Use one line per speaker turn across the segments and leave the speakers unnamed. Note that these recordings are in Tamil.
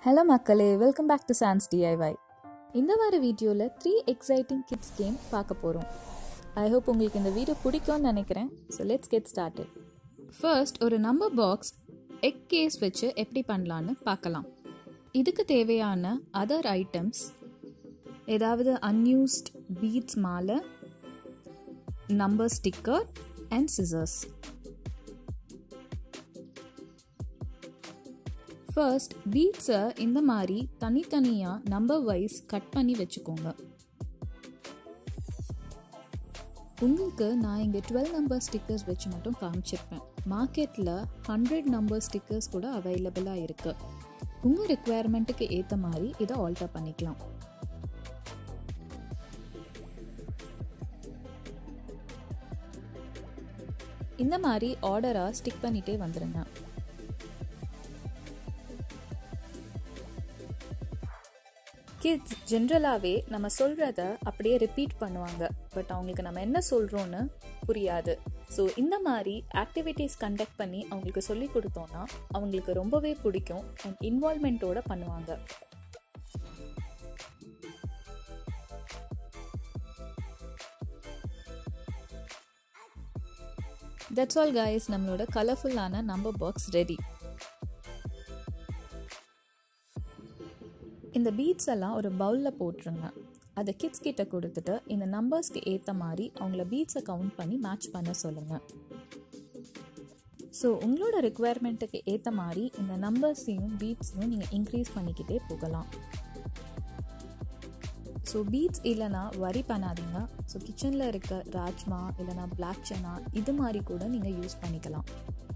ஹலோ மக்களே welcome back to Chan's DIY இந்த வார வீடியோவில் த்ரீ எக்ஸைட்டிங் கிட்ஸ் கேம் பார்க்க போகிறோம் ஐ ஹோப் உங்களுக்கு இந்த வீடியோ பிடிக்கும்னு நினைக்கிறேன் so let's get started first ஒரு நம்பர் பாக்ஸ் எக் கேஸ் வச்சு எப்படி பண்ணலான்னு பார்க்கலாம் இதுக்கு தேவையான அதர் ஐட்டம்ஸ் ஏதாவது அன்யூஸ்ட் பீட்ஸ் மாலை number sticker and scissors first பீட்ஸை இந்த மாதிரி தனித்தனியாக நம்பர் வைஸ் கட் பண்ணி வச்சுக்கோங்க உங்களுக்கு நான் இங்கே டுவெல் நம்பர் ஸ்டிக்கர்ஸ் வச்சு மட்டும் காமிச்சிருப்பேன் மார்க்கெட்டில் ஹண்ட்ரட் நம்பர் ஸ்டிக்கர்ஸ் கூட அவைலபிளாக இருக்குது உங்கள் ரெக்குவயர்மெண்ட்டுக்கு ஏற்ற மாதிரி இதை ஆல்டர் பண்ணிக்கலாம் இந்த மாதிரி ஆர்டராக ஸ்டிக் பண்ணிகிட்டே வந்துடுங்க கிட்ஸ் ஜென்ரலாகவே நம்ம சொல்கிறத அப்படியே ரிப்பீட் பண்ணுவாங்க பட் அவங்களுக்கு நம்ம என்ன சொல்கிறோன்னு புரியாது ஸோ இந்த மாதிரி ஆக்டிவிட்டீஸ் கண்டக்ட் பண்ணி அவங்களுக்கு சொல்லி கொடுத்தோன்னா அவங்களுக்கு ரொம்பவே பிடிக்கும் அண்ட் இன்வால்மெண்ட்டோட பண்ணுவாங்க தட்ஸ் ஆல் கைஸ் நம்மளோட கலர்ஃபுல்லான நம்பர் பாக்ஸ் ரெடி இந்த பீட்ஸ் எல்லாம் ஒரு பவுலில் போட்டுருங்க அதை கிட்ஸ் கிட்ட கொடுத்துட்டு இந்த நம்பர்ஸ்க்கு ஏற்ற மாதிரி அவங்கள பீட்ஸை கவுண்ட் பண்ணி மேட்ச் பண்ண சொல்லுங்கள் ஸோ உங்களோட ரெக்குவயர்மெண்ட்டுக்கு ஏற்ற மாதிரி இந்த நம்பர்ஸையும் பீட்ஸையும் நீங்கள் இன்க்ரீஸ் பண்ணிக்கிட்டே போகலாம் ஸோ பீட்ஸ் இல்லைனா வரி பண்ணாதீங்க ஸோ கிச்சனில் இருக்க ராஜ்மா இல்லைனா பிளாக் சனா இது மாதிரி கூட நீங்கள் யூஸ் பண்ணிக்கலாம்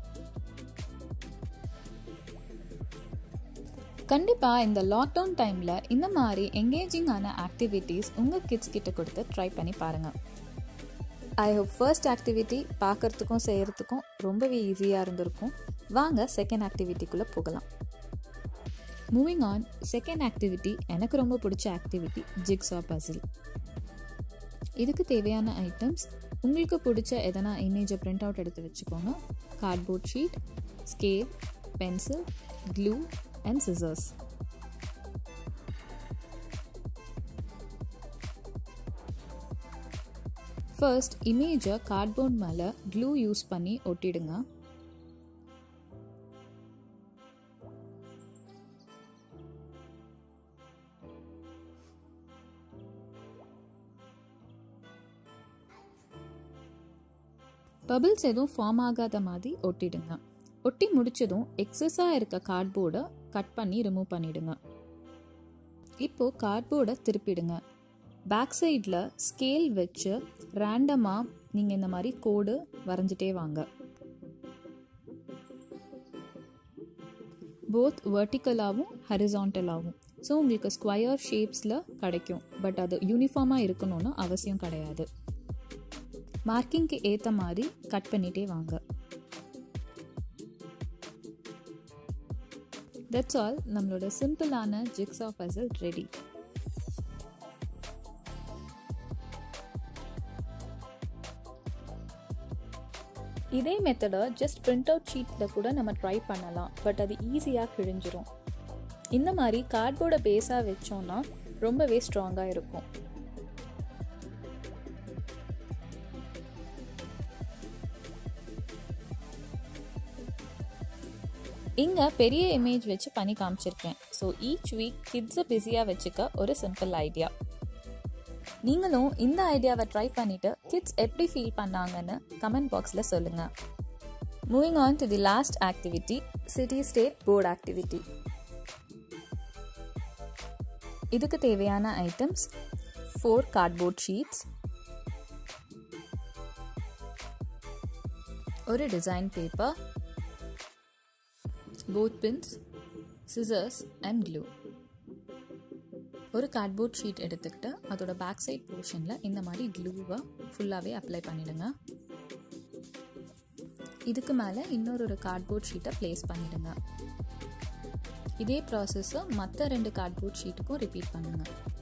கண்டிப்பாக இந்த லாக்டவுன் டைமில் இந்த மாதிரி எங்கேஜிங்கான ஆக்டிவிட்டீஸ் உங்கள் கிட்ஸ் கிட்ட கொடுத்து ட்ரை பண்ணி பாருங்கள் ஐ ஹோப் ஃபர்ஸ்ட் ஆக்டிவிட்டி பார்க்குறதுக்கும் செய்கிறதுக்கும் ரொம்பவே ஈஸியாக இருந்திருக்கும் வாங்க செகண்ட் ஆக்டிவிட்டிக்குள்ளே போகலாம் மூவிங் ஆன் செகண்ட் ஆக்டிவிட்டி எனக்கு ரொம்ப பிடிச்ச ஆக்டிவிட்டி ஜிக்ஸா பசில் இதுக்கு தேவையான ஐட்டம்ஸ் உங்களுக்கு பிடிச்ச எதனா இமேஜை பிரிண்ட் அவுட் எடுத்து வச்சுக்கோங்க cardboard sheet scale pencil glue and scissors. First இமேஜை கார்ட்போர்ட் மேலே க்ளூ யூஸ் பண்ணி ஒட்டிடுங்க பபிள்ஸ் எதுவும் ஃபார்ம் ஆகாத மாதிரி ஒட்டிடுங்க ஒட்டி முடிச்சதும் எக்ஸஸாக இருக்க கார்ட்போர்டை கட் பண்ணி ரிமூவ் பண்ணிடுங்க இப்போது கார்ட்போர்டை திருப்பிடுங்க பேக் சைடில் ஸ்கேல் வச்சு ரேண்டமாக நீங்கள் இந்த மாதிரி கோடு வரைஞ்சிட்டே வாங்க போத் வெர்டிக்கலாகவும் ஹரிசான்டலாகவும் ஸோ உங்களுக்கு ஸ்கொயர் ஷேப்ஸில் கிடைக்கும் பட் அது யூனிஃபார்மாக இருக்கணும்னு அவசியம் கிடையாது மார்க்கிங்க்கு ஏற்ற மாதிரி கட் பண்ணிகிட்டே வாங்க தட்ஸ் ஆல் நம்மளோட சிம்பிளான ஜிக்ஸா பசில் ரெடி இதே மெத்தடை ஜஸ்ட் பிரிண்ட் அவுட் ஷீட்டில் கூட நம்ம ட்ரை பண்ணலாம் பட் அது ஈஸியாக கிழிஞ்சிரும் இந்த மாதிரி கார்ட்போர்டை பேஸாக வச்சோன்னா ரொம்பவே ஸ்ட்ராங்காக இருக்கும் இங்கே பெரிய இமேஜ் வச்சு பண்ணி காமிச்சிருக்கேன் ஸோ ஈச் வீக் கிட்ஸை பிஸியாக வச்சுக்க ஒரு சிம்பிள் ஐடியா நீங்களும் இந்த ஐடியாவை ட்ரை பண்ணிவிட்டு கிட்ஸ் எப்படி ஃபீல் பண்ணாங்கன்னு கமெண்ட் பாக்ஸில் சொல்லுங்கள் moving on to the last activity city state board activity இதுக்கு தேவையான ஐட்டம்ஸ் ஃபோர் கார்ட்போர்ட் ஷீட்ஸ் ஒரு design paper both pins scissors and glue ஒரு கார்ட்போர்ட் ஷீட் எடுத்துக்கிட்டு அதோட பேக் சைட் போர்ஷனில் இந்த மாதிரி க்ளூவை ஃபுல்லாகவே அப்ளை பண்ணிடுங்க இதுக்கு மேலே இன்னொரு ஒரு கார்ட்போர்ட் ஷீட்டை ப்ளேஸ் பண்ணிடுங்க இதே ப்ராசஸை மற்ற ரெண்டு கார்ட்போர்ட் ஷீட்டுக்கும் ரிப்பீட் பண்ணுங்க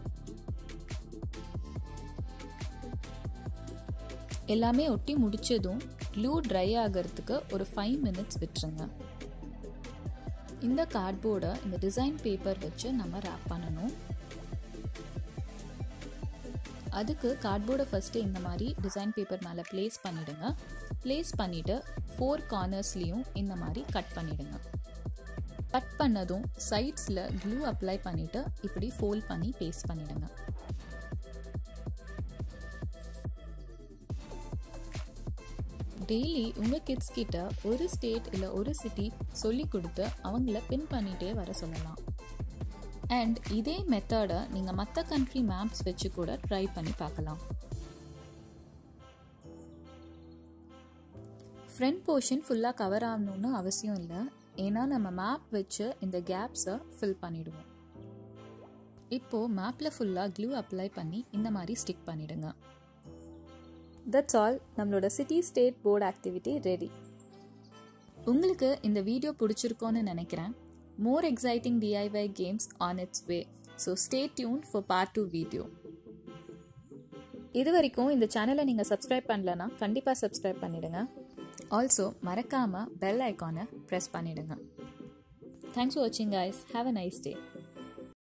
எல்லாமே ஒட்டி முடிச்சதும் க்ளூ ட்ரை ஆகிறதுக்கு ஒரு ஃபைவ் மினிட்ஸ் விட்டுருங்க இந்த கார்ட்போர்டை இந்த டிசைன் பேப்பர் வச்சு நம்ம ரேப் பண்ணணும் அதுக்கு கார்ட்போர்டை ஃபஸ்ட்டு இந்த மாதிரி டிசைன் பேப்பர் மேலே ப்ளேஸ் பண்ணிவிடுங்க ப்ளேஸ் பண்ணிவிட்டு ஃபோர் கார்னர்ஸ்லேயும் இந்த மாதிரி கட் பண்ணிவிடுங்க கட் பண்ணதும் சைட்ஸில் க்ளூ அப்ளை பண்ணிவிட்டு இப்படி ஃபோல்ட் பண்ணி பேஸ்ட் பண்ணிவிடுங்க டெய்லி உங்கள் கிட்ஸ் கிட்ட ஒரு ஸ்டேட் இல்லை ஒரு சிட்டி சொல்லி கொடுத்து அவங்கள பின் பண்ணிகிட்டே வர சொல்லலாம் அண்ட் இதே மெத்தடை நீங்கள் மற்ற கண்ட்ரி மேப்ஸ் வச்சு கூட ட்ரை பண்ணி பார்க்கலாம் ஃப்ரண்ட் போர்ஷன் ஃபுல்லாக கவர் ஆகணும்னு அவசியம் இல்லை ஏன்னா நம்ம மேப் வச்சு இந்த கேப்ஸை ஃபில் பண்ணிடுவோம் இப்போது மேப்பில் ஃபுல்லாக க்ளூ அப்ளை பண்ணி இந்த மாதிரி ஸ்டிக் பண்ணிடுங்க தட்ஸ் ஆல் நம்மளோட city state board activity ready உங்களுக்கு இந்த வீடியோ பிடிச்சிருக்கோன்னு நினைக்கிறேன் more exciting DIY games on its way so stay tuned for part two video இது வரைக்கும் இந்த சேனலை நீங்கள் சப்ஸ்கிரைப் பண்ணலன்னா கண்டிப்பாக சப்ஸ்கிரைப் பண்ணிடுங்க ஆல்சோ மறக்காமல் பெல் ஐக்கானை ப்ரெஸ் பண்ணிடுங்க தேங்க்ஸ் ஃபார் வாட்சிங் guys have a nice day